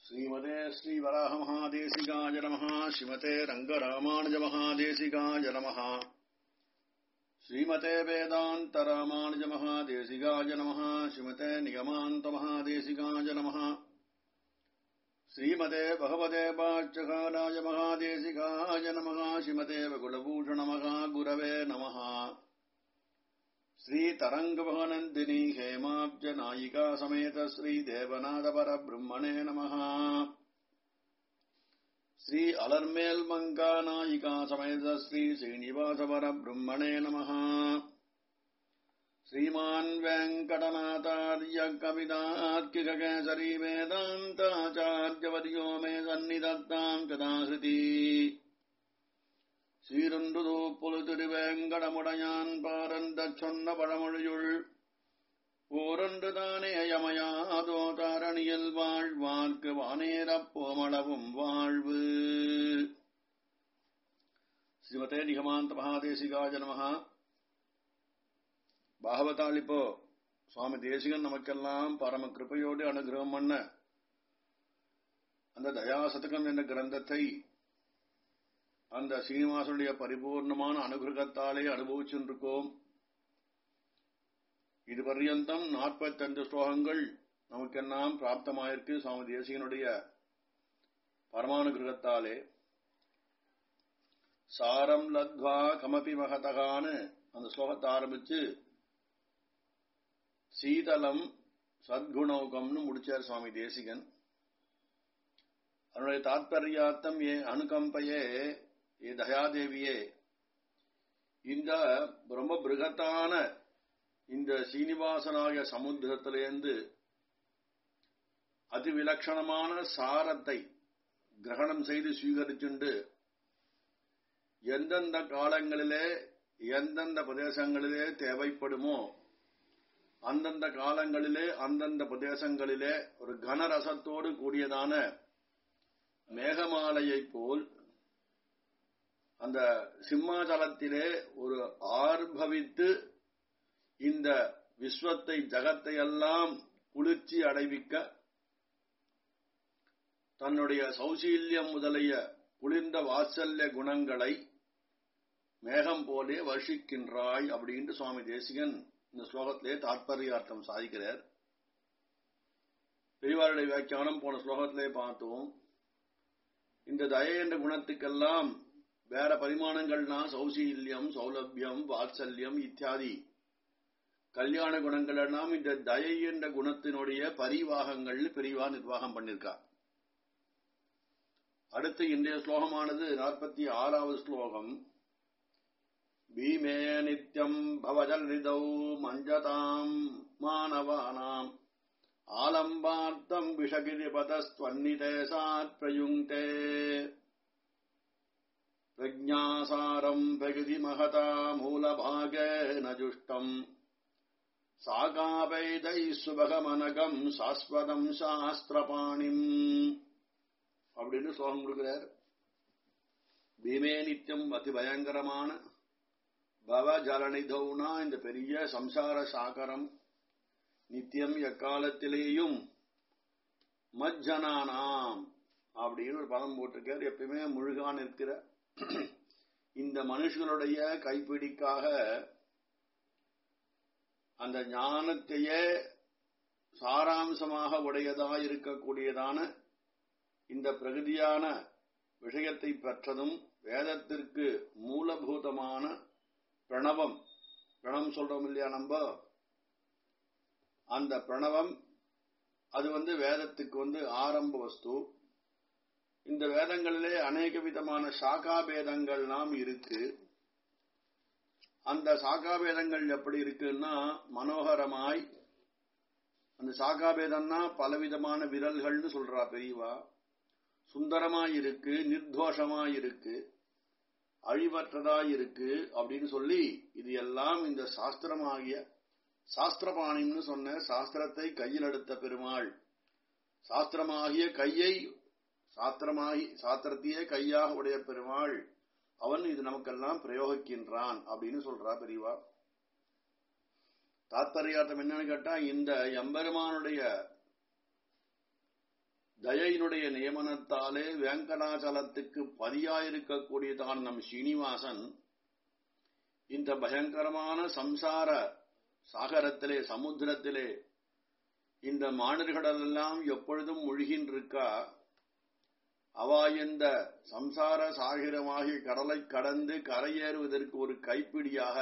श्रीमते श्रीवराहमहादेशिकाय नमः श्रीमते रङ्गरामानुजमहादेशिकाय नमः श्रीमते वेदान्तरामानुजमहादेशिकाय नमः श्रीमते निगमान्तमहादेशिकाय नमः श्रीमते भगवते पाच्चकालाय महादेशिकाय नमः श्रीमते वकुलभूषणमहागुरवे नमः श्रीतरङ्गभवनन्दिनी हेमाब्जनायिका समेत श्रीदेवनाथपरब्रह्मणे नमः श्री अलर्मेल् मङ्का नायिका समेत श्री श्रीनिवासपरब्रह्मणे नमः श्रीमान् वेङ्कटनाथार्य कवितार्किककेसरी वेदान्ताचार्यवर्यो मे सन्निधत्ताम् कदाहृति சீருந்துதோ புலுதிருவேங்கடமுடையான் பாரந்தச் சொன்ன பழமொழியுள் ஓரொன்று தானே யமயாதோ தாரணியில் வாழ்வார்க்கு வானேரப் போமளவும் வாழ்வு ஸ்ரீமதே நிகமாந்த மகாதேசிகாஜ நமகா பாகவதால் இப்போ சுவாமி தேசிகன் நமக்கெல்லாம் பரம கிருப்பையோடு அனுகிரகம் பண்ண அந்த தயாசதகம் என்ற கிரந்தத்தை அந்த சீனிவாசனுடைய பரிபூர்ணமான அனுகிரகத்தாலே அனுபவிச்சுருக்கோம் இது பர்யந்தம் நாற்பத்தஞ்சு ஸ்லோகங்கள் நமக்கெல்லாம் பிராப்தமாயிருக்கு சுவாமி தேசிகனுடைய பரமானுகிரகத்தாலே சாரம் லத்வா கமபி மகதகான்னு அந்த ஸ்லோகத்தை ஆரம்பிச்சு சீதலம் சத்குணௌகம்னு முடிச்சார் சுவாமி தேசிகன் அதனுடைய தாத்பரியார்த்தம் ஏ அனுகம்பையே ஏ தயாதேவியே இந்த ரொம்ப பிருகத்தான இந்த சீனிவாசனாய சமுத்திரத்திலிருந்து அதிவிலட்சணமான சாரத்தை கிரகணம் செய்து சுவீகரிச்சுண்டு எந்தெந்த காலங்களிலே எந்தெந்த பிரதேசங்களிலே தேவைப்படுமோ அந்தந்த காலங்களிலே அந்தந்த பிரதேசங்களிலே ஒரு கனரசத்தோடு கூடியதான மேகமாலையைப் போல் அந்த சிம்மாதலத்திலே ஒரு ஆர்ப்பவித்து இந்த விஸ்வத்தை ஜகத்தை எல்லாம் குளிர்ச்சி அடைவிக்க தன்னுடைய சௌசீல்யம் முதலிய குளிர்ந்த வாத்சல்ய குணங்களை மேகம் போலே வர்ஷிக்கின்றாய் அப்படின்னு சுவாமி தேசிகன் இந்த ஸ்லோகத்திலே தாற்பயார்த்தம் சாதிக்கிறார் பெரியவாருடைய வியாக்கியானம் போன ஸ்லோகத்திலே பார்த்தோம் இந்த தய என்ற குணத்துக்கெல்லாம் வேற பரிமாணங்கள்னா சௌசீல்யம் சௌலபியம் வாத்சல்யம் இத்தியாதி கல்யாண குணங்கள் எல்லாம் இந்த தயை என்ற குணத்தினுடைய பரிவாகங்கள் பிரிவா நிர்வாகம் பண்ணிருக்கா அடுத்து இன்றைய ஸ்லோகமானது நாற்பத்தி ஆறாவது ஸ்லோகம் பீமே நித்யம் பவஜல் நிதௌ மஞ்சதாம் மானவானாம் ஆலம்பார்த்தம் விஷகிரிபதஸ்வன்னிதேசாத் பிரயுங்கே प्रज्ञासारम् प्रकृति महता मूलभागेन जुष्टम् साकापैतैः सुभगमनगम् சாஸ்வதம் சாஸ்திரபாணிம் அப்படின்னு ஸ்லோகம் கொடுக்கிறார் பீமே நித்தியம் அதி பயங்கரமான பவ ஜலநிதௌனா இந்த பெரிய சம்சார சாகரம் நித்தியம் எக்காலத்திலேயும் மஜ்ஜனானாம் அப்படின்னு ஒரு பதம் போட்டிருக்கார் எப்பயுமே முழுகான் இருக்கிற இந்த மனுஷனுடைய கைப்பிடிக்காக அந்த ஞானத்தையே சாராம்சமாக உடையதாக இருக்கக்கூடியதான இந்த பிரகதியான விஷயத்தை பெற்றதும் வேதத்திற்கு மூலபூதமான பிரணவம் பிரணவம் சொல்றோம் இல்லையா நம்ம அந்த பிரணவம் அது வந்து வேதத்துக்கு வந்து ஆரம்ப வஸ்து இந்த வேதங்களிலே அநேக விதமான சாக்கா பேதங்கள் நாம் இருக்கு அந்த சாக்கா பேதங்கள் எப்படி இருக்குன்னா மனோகரமாய் அந்த சாக்கா பேதம்னா பலவிதமான விரல்கள்னு சொல்றா பெரியவா சுந்தரமாய் இருக்கு நிர்தோஷமாய் இருக்கு அழிவற்றதாய் இருக்கு அப்படின்னு சொல்லி இது எல்லாம் இந்த சாஸ்திரமாகிய சாஸ்திரபாணின்னு சொன்ன சாஸ்திரத்தை கையில் எடுத்த பெருமாள் சாஸ்திரமாகிய கையை சாத்திரமாகி சாத்திரத்தையே கையாக உடைய பெருமாள் அவன் இது நமக்கெல்லாம் பிரயோகிக்கின்றான் அப்படின்னு சொல்றா பெரியவா தாத்பரியார்த்தம் என்னன்னு கேட்டா இந்த எம்பெருமானுடைய தயையினுடைய நியமனத்தாலே வேங்கடாச்சலத்துக்கு பதியாயிருக்கக்கூடியதான் நம் ஸ்ரீனிவாசன் இந்த பயங்கரமான சம்சார சாகரத்திலே சமுத்திரத்திலே இந்த மாணர்களெல்லாம் எப்பொழுதும் முழுகின்றிருக்கா அவா இந்த சம்சார சாகிரமாகி கடலை கடந்து கரையேறுவதற்கு ஒரு கைப்பிடியாக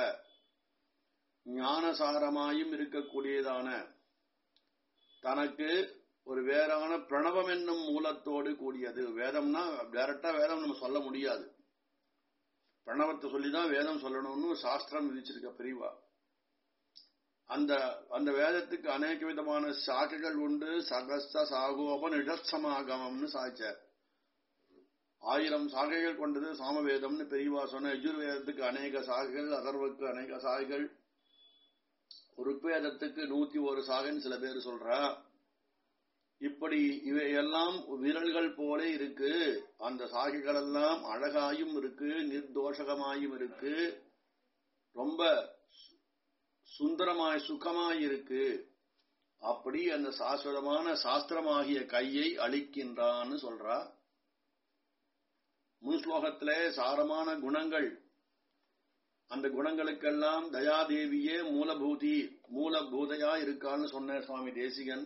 ஞானசாரமாயும் இருக்கக்கூடியதான தனக்கு ஒரு வேறான பிரணவம் என்னும் மூலத்தோடு கூடியது வேதம்னா டைரக்டா வேதம் நம்ம சொல்ல முடியாது பிரணவத்தை சொல்லிதான் வேதம் சொல்லணும்னு சாஸ்திரம் விதிச்சிருக்க பிரிவா அந்த அந்த வேதத்துக்கு அநேக விதமான சாக்கைகள் உண்டு சகஸ்த சாகோப நிடத்சமாகமம்னு சாய்ச்சார் ஆயிரம் சாகைகள் கொண்டது சாமவேதம்னு பெரியவா சொன்ன யஜுர்வேதத்துக்கு அநேக சாகைகள் அதர்வுக்கு அநேக சாகைகள் ருக்வேதத்துக்கு நூத்தி ஒரு சாகைன்னு சில பேர் சொல்றா இப்படி இவையெல்லாம் விரல்கள் போல இருக்கு அந்த சாகைகள் எல்லாம் அழகாயும் இருக்கு நிர்தோஷகமாயும் இருக்கு ரொம்ப சுந்தரமாய் சுகமாய் இருக்கு அப்படி அந்த சாஸ்வதமான சாஸ்திரமாகிய கையை அளிக்கின்றான்னு சொல்றா முன் ஸ்லோகத்திலே சாரமான குணங்கள் அந்த குணங்களுக்கெல்லாம் தயாதேவியே மூலபூதி மூலபூதையா இருக்கான்னு சொன்ன சுவாமி தேசிகன்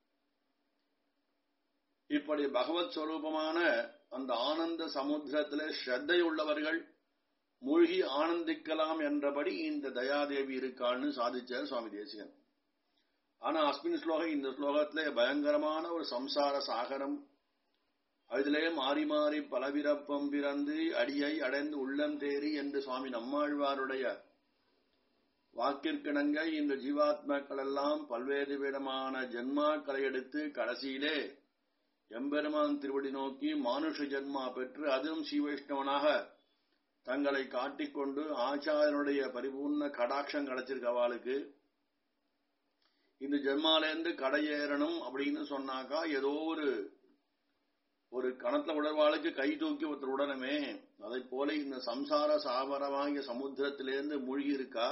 இப்படி பகவத் ஸ்வரூபமான அந்த ஆனந்த சமுத்திரத்திலே ஸ்ரத்தை உள்ளவர்கள் மூழ்கி ஆனந்திக்கலாம் என்றபடி இந்த தயாதேவி இருக்கான்னு சாதிச்சார் சுவாமி தேசிகன் ஆனா அஸ்மின் ஸ்லோகம் இந்த ஸ்லோகத்திலே பயங்கரமான ஒரு சம்சார சாகரம் அதிலே மாறி மாறி பலவிரப்பம் பிறந்து அடியை அடைந்து உள்ளம் தேறி என்று சுவாமி நம்மாழ்வாருடைய வாக்கிற்கிணங்க இந்த ஜீவாத்மாக்கள் எல்லாம் பல்வேறு விதமான ஜென்மாக்களை எடுத்து கடைசியிலே எம்பெருமான் திருவடி நோக்கி மானுஷ ஜென்மா பெற்று அதுவும் ஸ்ரீவைஷ்ணவனாக தங்களை காட்டிக்கொண்டு ஆச்சாரியனுடைய பரிபூர்ண கடாட்சம் கிடைச்சிருக்க அவளுக்கு இந்த ஜென்மாலேருந்து கடையேறணும் அப்படின்னு சொன்னாக்கா ஏதோ ஒரு ஒரு கணத்துல உடற்வாளுக்கு கை தூக்கி ஒருத்தர் உடனமே அதை போல இந்த சம்சார சாபரமாகிய சமுத்திரத்திலேருந்து மூழ்கி இருக்கா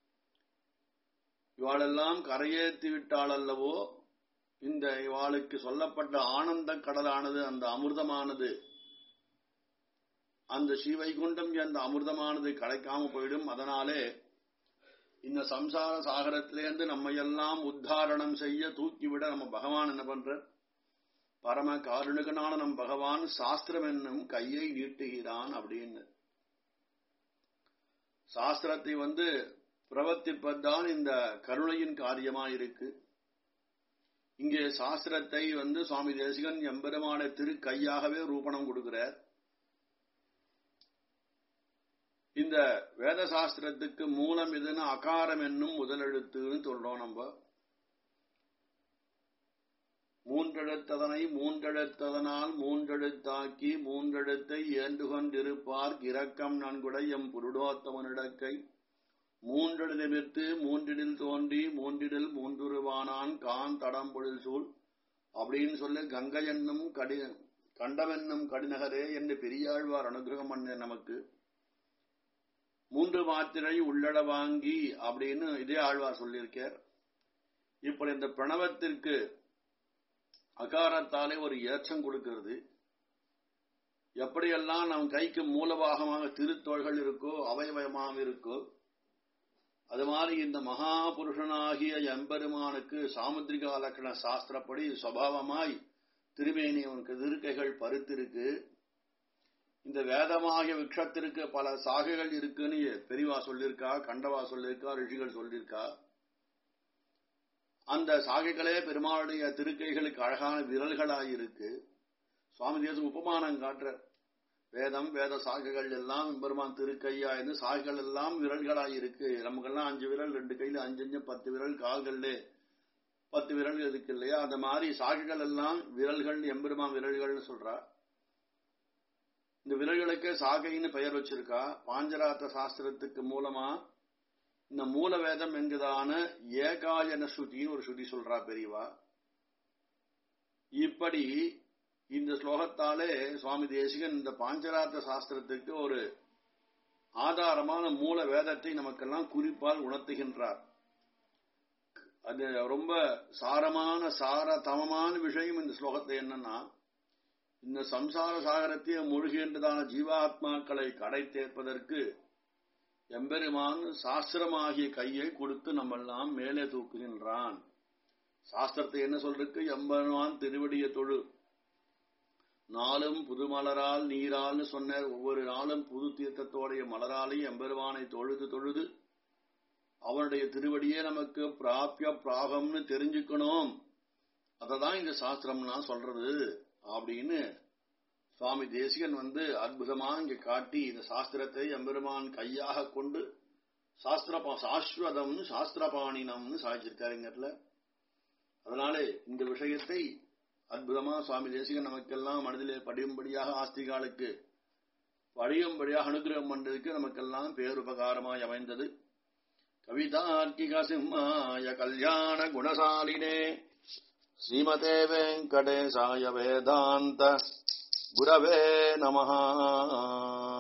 இவாளெல்லாம் கரையேற்றி விட்டாள் அல்லவோ இந்த இவாளுக்கு சொல்லப்பட்ட ஆனந்த கடலானது அந்த அமிர்தமானது அந்த ஸ்ரீவைகுண்டம் அந்த அமிர்தமானது கிடைக்காம போயிடும் அதனாலே இந்த சம்சார சாகரத்திலேருந்து நம்மையெல்லாம் உத்தாரணம் செய்ய தூக்கிவிட நம்ம பகவான் என்ன பண்ற பரம காருணிகனான நம் பகவான் சாஸ்திரம் என்னும் கையை நீட்டுகிறான் அப்படின்னு சாஸ்திரத்தை வந்து பிரவர்த்திப்பதுதான் இந்த கருணையின் காரியமா இருக்கு இங்கே சாஸ்திரத்தை வந்து சுவாமி தேசிகன் எம்பெருமான திரு கையாகவே ரூபணம் கொடுக்கிறார் இந்த வேத சாஸ்திரத்துக்கு மூலம் எதுன்னு அகாரம் என்னும் முதலெழுத்துன்னு சொல்றோம் நம்ம மூன்றெழுத்ததனை மூன்றெழுத்ததனால் மூன்றெழுத்தாக்கி மூன்றெழுத்தை ஏந்துகொண்டிருப்பார் இரக்கம் நன்குடை எம் புருடோத்தமனிடக்கை மூன்றெழுதமிர்த்து மூன்றிடில் தோன்றி மூன்றிடில் மூன்றுருவானான் கான் தடம்பொழில் சூழ் அப்படின்னு சொல்லி கங்கை என்னும் கடி கண்டமென்னும் கடிநகரே என்று பெரியாழ்வார் அனுகிரகம் பண்ண நமக்கு மூன்று மாத்திரை உள்ளட வாங்கி அப்படின்னு இதே ஆழ்வார் சொல்லியிருக்கார் இப்படி இந்த பிரணவத்திற்கு அகாரத்தாலே ஒரு ஏற்றம் கொடுக்கிறது எப்படியெல்லாம் நம் கைக்கு மூலபாகமாக திருத்தோள்கள் இருக்கோ அவயவயமாக இருக்கோ அது மாதிரி இந்த மகா புருஷனாகிய எம்பெருமானுக்கு சாமுத்திரிகா லக்கண சாஸ்திரப்படி சுவாவமாய் திருமேனி அவனுக்கு திருக்கைகள் பருத்திருக்கு இந்த வேதமாகிய விக்ஷத்திற்கு பல சாகைகள் இருக்குன்னு பெரியவா சொல்லியிருக்கா கண்டவா சொல்லியிருக்கா ரிஷிகள் சொல்லியிருக்கா அந்த சாகைகளே பெருமாளுடைய திருக்கைகளுக்கு அழகான விரல்களாயிருக்கு சுவாமி தேசம் உபமானம் காட்டுற வேதம் வேத சாகைகள் எல்லாம் பெருமான் திருக்கையா என்று சாகைகள் எல்லாம் விரல்களாயிருக்கு நமக்கெல்லாம் அஞ்சு விரல் ரெண்டு கையில அஞ்சு அஞ்சு பத்து விரல் கால்கள்ல பத்து விரல் இருக்கு இல்லையா அந்த மாதிரி சாகைகள் எல்லாம் விரல்கள் எம்பெருமான் விரல்கள்னு சொல்றா இந்த விரல்களுக்கு சாகைன்னு பெயர் வச்சிருக்கா பாஞ்சராத்த சாஸ்திரத்துக்கு மூலமா இந்த மூல வேதம் என்கிறதான ஏகாயன ஸ்ருதின்னு ஒரு ஸ்ருதி சொல்றா பெரியவா இப்படி இந்த ஸ்லோகத்தாலே சுவாமி தேசிகன் இந்த பாஞ்சராத்த சாஸ்திரத்துக்கு ஒரு ஆதாரமான மூல வேதத்தை நமக்கெல்லாம் குறிப்பால் உணர்த்துகின்றார் அது ரொம்ப சாரமான சார தமமான விஷயம் இந்த ஸ்லோகத்தை என்னன்னா இந்த சம்சார சாகரத்தையே மூழ்கின்றதான ஜீவாத்மாக்களை கடை தேர்ப்பதற்கு எம்பெருமான் சாஸ்திரமாகிய கையை கொடுத்து நம்மெல்லாம் மேலே தூக்குகின்றான் சாஸ்திரத்தை என்ன சொல்றதுக்கு எம்பெருமான் திருவடிய தொழு நாளும் புது மலரால் நீரால்னு சொன்னார் ஒவ்வொரு நாளும் புது தீர்த்தத்தோடைய மலராலையும் எம்பெருமானை தொழுது தொழுது அவனுடைய திருவடியே நமக்கு பிராபிய பிராபம்னு தெரிஞ்சுக்கணும் அததான் இந்த சாஸ்திரம்னா சொல்றது அப்படின்னு சுவாமி தேசிகன் வந்து அற்புதமா இங்க காட்டி இந்த சாஸ்திரத்தை எம்பெருமான் கையாக கொண்டு சாஸ்திர சாஸ்வதம்னு சாஸ்திரபாணினம்னு சாதிச்சிருக்காருங்கட்ல அதனாலே இந்த விஷயத்தை அற்புதமா சுவாமி தேசிகன் நமக்கெல்லாம் மனதிலே படியும்படியாக ஆஸ்திகாலுக்கு படியும்படியாக அனுகிரகம் பண்றதுக்கு நமக்கெல்லாம் பேருபகாரமாய் அமைந்தது கவிதார்க்கிக சிம்மாய கல்யாண குணசாலினே ஸ்ரீமதே வெங்கடேசாய வேதாந்த குரவே நமஹ